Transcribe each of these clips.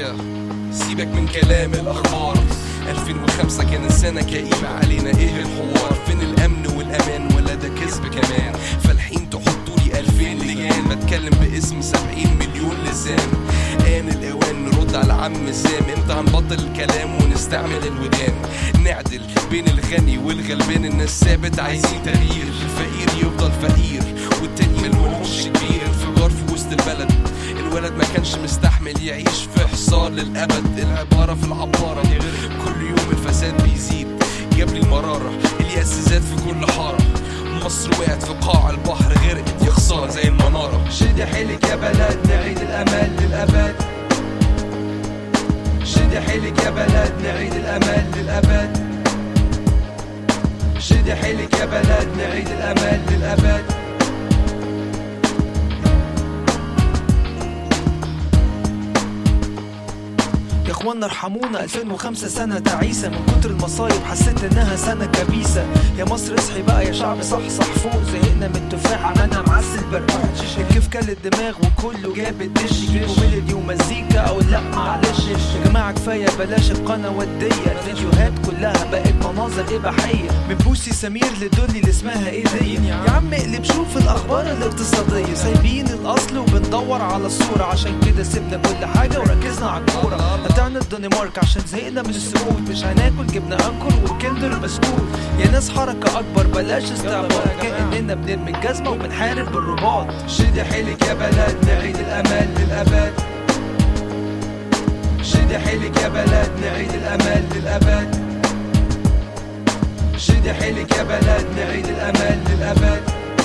الحقيقة سيبك من كلام الأخبار 2005 كان السنة كئيبة علينا ايه الحوار فين الأمن والأمان ولا ده كذب كمان فالحين تحطوا لي 2000 لجان بتكلم باسم 70 مليون لسان آن الأوان نرد على عم سام امتى هنبطل الكلام ونستعمل الودان نعدل بين الغني والغلبان الناس ثابت عايزين تغيير الفقير يفضل فقير والتاني ملهوش كبير انفجار في وسط البلد الولد ما كانش مستحمل يعيش في حصار للأبد العبارة في العبارة كل يوم الفساد بيزيد جاب لي المرارة اليأس زاد في كل حارة مصر وقعت في قاع البحر غرقت يا خسارة زي المنارة شدي حيلك يا بلد نعيد الأمل للأبد شدي حيلك يا بلد نعيد الأمل للأبد شدي حيلك يا بلد نعيد الأمل للأبد يا اخوانا ارحمونا 2005 سنة تعيسة من كتر المصايب حسيت انها سنة كبيسة يا مصر اصحي بقى يا شعب صحصح فوق زهقنا من التفاح عملنا معسل برقوق الكيف كل الدماغ وكله جاب الدش جيبوا ميلودي ومزيكا او لا معلش يا جماعة كفاية بلاش القناة ودية الفيديوهات كلها بقت مناظر اباحية من بوسي سمير لدولي اللي اسمها ايه دي يا عم اقلب شوف الاخبار الاقتصادية سايبين الاصل وبندور على الصورة عشان كده سيبنا كل حاجة وركزنا على الكورة قطعنا الدنمارك عشان زهقنا من السكوت مش هناكل جبنا انكر والكندر بسكوت يا ناس حركة اكبر بلاش استعبار كأننا بنرمي الجزمة وبنحارب بالرباط شدي حيلك يا بلد نعيد الأمل للأبد شدي حيلك يا بلد نعيد الأمل للأبد شدي حيلك يا بلد نعيد الأمل للأبد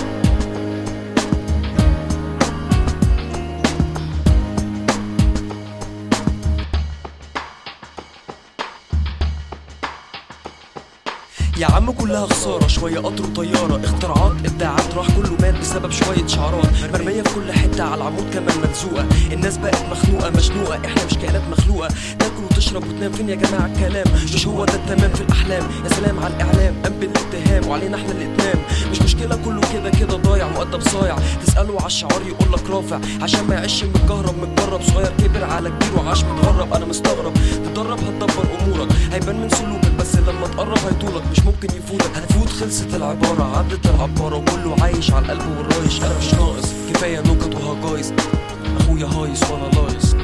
يا عم كلها خسارة شوية قطر وطيارة اختراعات ابداعات راح كله مات بسبب شوية شعارات مرمية في كل حتة على العمود كمان ملزوقة الناس بقت مخنوقة مشنوقة احنا مش كائنات مخلوقة تاكل وتشرب وتنام فين يا جماعة الكلام مش هو ده التمام في الأحلام يا سلام على الإعلام قام بالاتهام وعلينا احنا الإتمام مش مشكلة كله كده كده ضايع مؤدب صايع تسأله على الشعار يقول لك رافع عشان ما يعيش متكهرب متجرب صغير كبر على كبير وعاش متغرب أنا مستغرب تدرب هتدبر أمورك هيبان من سلوكك بس لما تقرب هيطولك مش ممكن يفوتك هتفوت خلصت العبارة عدت العبارة وكله عايش على القلب والرايش أنا مش ناقص كفاية نكت وهجايز أخويا هايص وأنا لايص